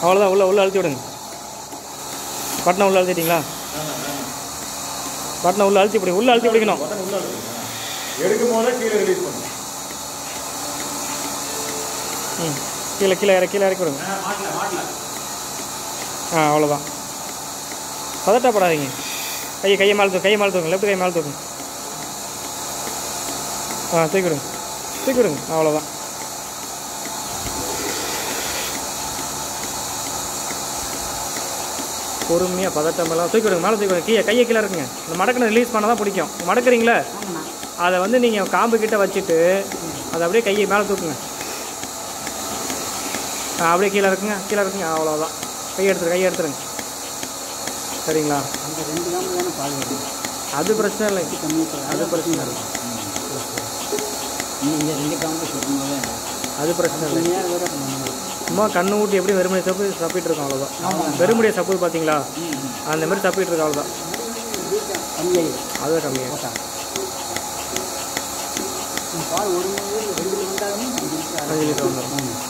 அவ்வளோதான் உள்ள உள்ள அழுத்தி விடுங்க பட்டனை உள்ள அழுத்திட்டீங்களா பட்டனை உள்ள அழுத்தி பிடி உள்ள அழுத்தி பிடிக்கணும் பட்டன் உள்ள இருக்கு. எடுக்கும் போதே கீழே ரிலீஸ் பண்ணும் ம் கீழே கீழே இறக்கி கீழே இறக்கி விடுங்க மாட்டல மாட்டல ஆ அவ்வளோதான் பதட்டப்படாதீங்க கையை கையை மேலே தூக்கு கையை மேலே தூக்குங்க லெஃப்ட் கை மேலே தூக்குங்க ஆ தூக்கி விடுங்க தூக்கி விடுங்க அவ்வளோதான் பொறுமையாக பதட்டமெல்லாம் தூக்கி விடுங்க மேலே தூக்கி விடுங்க கீழே கையை கீழே இருக்குங்க இந்த மடக்கனை ரிலீஸ் பண்ணால் தான் பிடிக்கும் மடக்குறீங்களே அதை வந்து நீங்கள் காம்பு கிட்ட வச்சுட்டு அதை அப்படியே கையை மேலே தூக்குங்க ஆ, அப்படியே கீழே இருக்குங்க கீழே இருக்குங்க அவ்வளோதான் கை எடுத்துரு கை எடுத்துருங்க சரிங்களா அந்த ரெண்டு காம்பு தானே பால் வருது அது பிரச்சனை இல்லை கம்மி அது பிரச்சனை இல்லை இந்த ரெண்டு காம்பு சொல்லும்போது அது பிரச்சனை இல்லை நேரம் வரை பண்ணுவோம் சும்மா கண்ணு ஊட்டி எப்படி வெறுமனை சப்பு சப்பிட்டு இருக்கோம் அவ்வளோதான் வெறுமுடிய சப்பு பார்த்தீங்களா அந்த மாதிரி சப்பிட்டு இருக்கோம் அவ்வளோதான் கம்மியாயிடும் அதுவே கம்மியாக போட்டா பால் ஒரு மணி நேரம் ரெண்டு மணி வந்தாலும் அஞ்சு லிட்டர் அரை அஞ்சு லிட்டர் வந்துடும் ம்.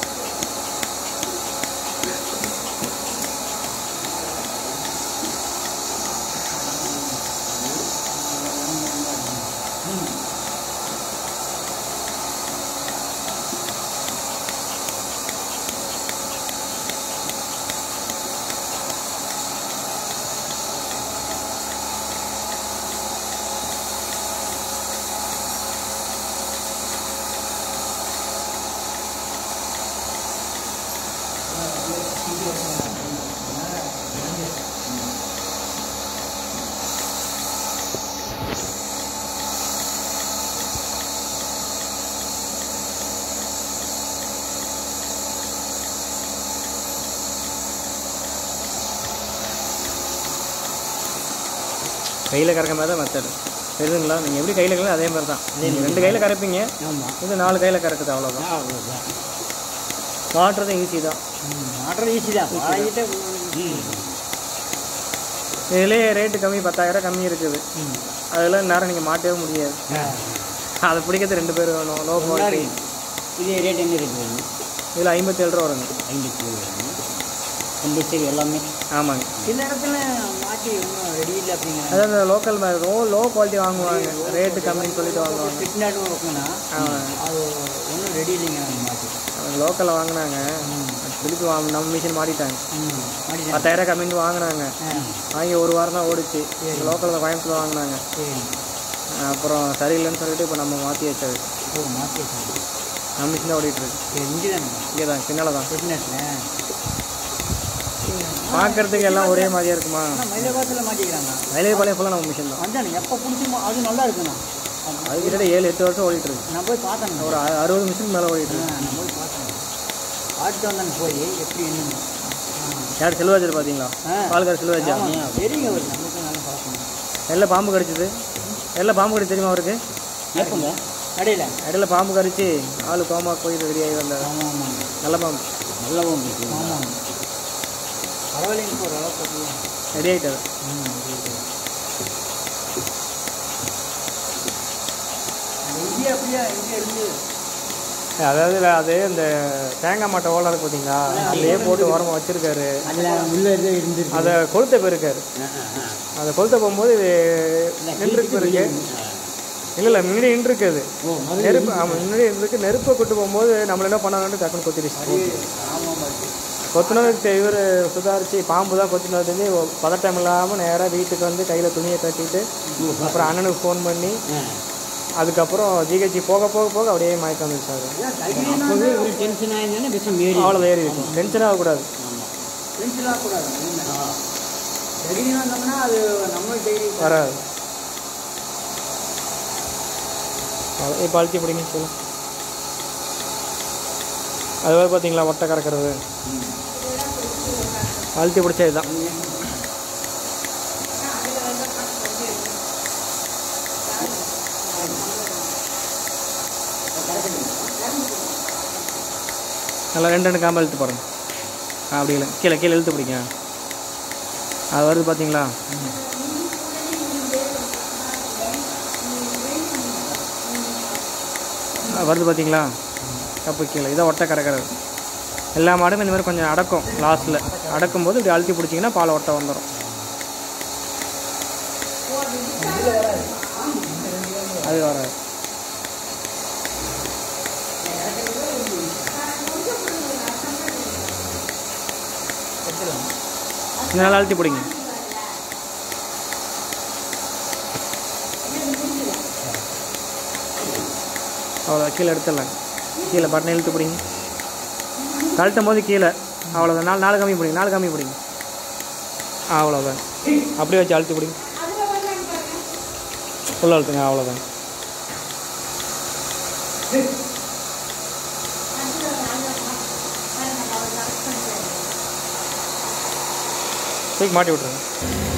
கையில் கறக்க மாதிரி தான் மெத்தடு தெரியுதுங்களா நீங்கள் எப்படி கையில் கறக்க அதே மாதிரி தான் நீங்கள் ரெண்டு கையில் கறப்பீங்க ஆமாம் இது நாலு கையில் கறக்குது அவ்வளோதான் அவ்வளோதான் மாட்டுறதும் ஈஸி தான் ஆர்டர் ஈஸி தான் பழகிட்டு இதுலேயே ரேட்டு கம்மி பத்தாயிரம் கம்மி இருக்குது அதெல்லாம் நேரம் நீங்கள் மாட்டவே முடியாது அதை பிடிக்கிறது ரெண்டு பேர் வேணும் லோ குவாலிட்டி இதே ரேட் என்ன ரேட் வருது இதில் ஐம்பத்தேழு ரூபா வருங்க ஐம்பத்தி ஏழு வருது கண்டிச்சரி எல்லாமே ஆமாங்க சில இடத்துல மாட்டி ஒன்றும் ரெடி இல்லை அப்படிங்கிறாங்க அதாவது லோக்கல் லோ லோ குவாலிட்டி வாங்குவாங்க ரேட்டு கம்மின்னு சொல்லிட்டு வாங்குவாங்க ஃபிட்னாட்டும் இருக்குன்னா ஆமாம் அது ஒன்றும் ரெடி இல்லைங்கிறாங்க மாட்டி லோக்கலில் வாங்கினாங்க திருப்பி வாங்க நம்ம மிஷின் மாட்டிட்டாங்க ம் மாட்டி பத்தாயிரம் கம்மின்னு வாங்கினாங்க வாங்கி ஒரு வாரம் தான் ஓடிச்சு லோக்கலில் கோயம்புத்தூர் வாங்கினாங்க சரி அப்புறம் சரியில்லைன்னு சொல்லிட்டு இப்போ நம்ம மாற்றி வச்சது ஓ மாற்றி வச்சாங்க நம்ம மிஷின் தான் ஓடிட்டு இருக்கு சரி இங்கே தானே இங்கே தான் பின்னால் தான் ஃபிட்னஸில் பார்க்கறதுக்கு எல்லாம் ஒரே மாதிரியா இருக்குமா ஆனால் மயிலபாத்தில் மாட்டிக்கிறாங்க மயிலைப்பாளையம் ஃபுல்லாக நம்ம மிஷின் தான் அதானே எப்போ பிடிச்சுமோ அது நல்லா இருக்குண்ணா அது கிட்ட ஏழு எட்டு வருஷம் ஓடிட்டு இருக்கு நான் போய் பார்த்தேங்க ஒரு அ- அறுபது மிஷின் மேலே ஓடிட்டு இருக்கு நான் போய் பார்த்தேன் பார்த்துட்டு வந்தேன் போய் எப்படி என்னன்னு யார் செல்வாஜர் பார்த்தீங்களா ஆ. பால்கார் செல்வாஜா தெரியுங்க அவர் நமக்கு நல்லா பழக்கம் எல்லாம் பாம்பு கடிச்சது எல்லாம் பாம்பு கடிச்சு தெரியுமா அவருக்கு எப்போங்க கடையில் இடையில பாம்பு கடிச்சு ஆளு கோமா போய் ரெடியாகி வந்தார் ஆமாம் ஆமாங்க நல்ல பாம்பு நல்ல பாம்பு ஆமாம் பரவாயில்லைங்க இப்போ ஓரளவுக்கு ரெடி ஆகிட்டார் ம் இங்கே அப்படியே இங்கே இருந்து அதாவது வே- அது இந்த தேங்காய் மாட்டை ஓலை இருக்கு பார்த்தீங்களா அதுலேயே போட்டு ஓரமாக வச்சிருக்காரு அதில் உள்ள இது இருந்துருக்கு அதை கொளுத்த போயிருக்காரு அதை கொளுத்த போகும்போது இது நின்றுக்கு போயிருக்கு இல்லை இல்லை முன்னாடி நின்றுருக்கு அது ஓ நெருப்பு ஆமாம் முன்னாடி இருந்துருக்கு நெருப்பை கொண்டு போகும்போது நம்மள என்ன பண்ணாங்கன்னு டக்குன்னு கொத்திடுச்சு ஆமாம் பாட்டி கொத்தினதுக்கு இவர் சுதாரிச்சு பாம்பு தான் கொத்தினது தெரிஞ்சு பதட்டம் இல்லாமல் நேராக வீட்டுக்கு வந்து கையில் துணியை கட்டிட்டு அப்புறம் அண்ணனுக்கு ஃபோன் பண்ணி அதுக்கப்புறம் ஜிஹெச்சி போக போக போக அப்படியே மயக்கம் வந்துச்சு சார் அப்போவே ஒரு டென்ஷன் ஆயிருந்தேன்னா விஷம் ஏறி அவ்வளோ ஏறி இருக்கும் டென்ஷன் ஆகக்கூடாது டென்ஷன் ஆகக்கூடாது தைரியம் வந்தோம்னா அது நம்ம தைரியம் வராது அவ்வளோ இப்போ அழுத்தி பிடிங்க சொல்லுங்க அது வேறு பார்த்தீங்களா ஒட்டை கறக்கிறது அழுத்தி பிடிச்சது தான் நல்லா ரெண்டு ரெண்டு காம்பு இழுத்து பாருங்க ஆ அப்படி இல்லை கீழே கீழே இழுத்து பிடிங்க அது வருது பார்த்தீங்களா ஆ, வருது பார்த்தீங்களா கப்பு கீழே இதான் ஒட்டை கறக்கிறது எல்லா மாடும் இந்த மாதிரி கொஞ்சம் அடக்கும் லாஸ்ட்டில் அடக்கும் போது இப்படி அழுத்தி பிடிச்சிங்கன்னா பால் ஒட்ட வந்துடும் அது வராது இந்த நல்லா அழுத்தி பிடிங்க அவ்வளோ கீழே எடுத்துடலாம் கீழே பட்டனை இழுத்து பிடிங்க கழட்டும் போது கீழே அவ்வளோதான் நாலு நாலு கம்மி பிடிங்க நாலு கம்மி பிடிங்க அவ்வளோதான் அப்படியே வச்சு அழுத்தி பிடிங்க ஃபுல்லாக அழுத்துங்க அவ்வளோதான் தூக்கி மாட்டி விட்ருங்க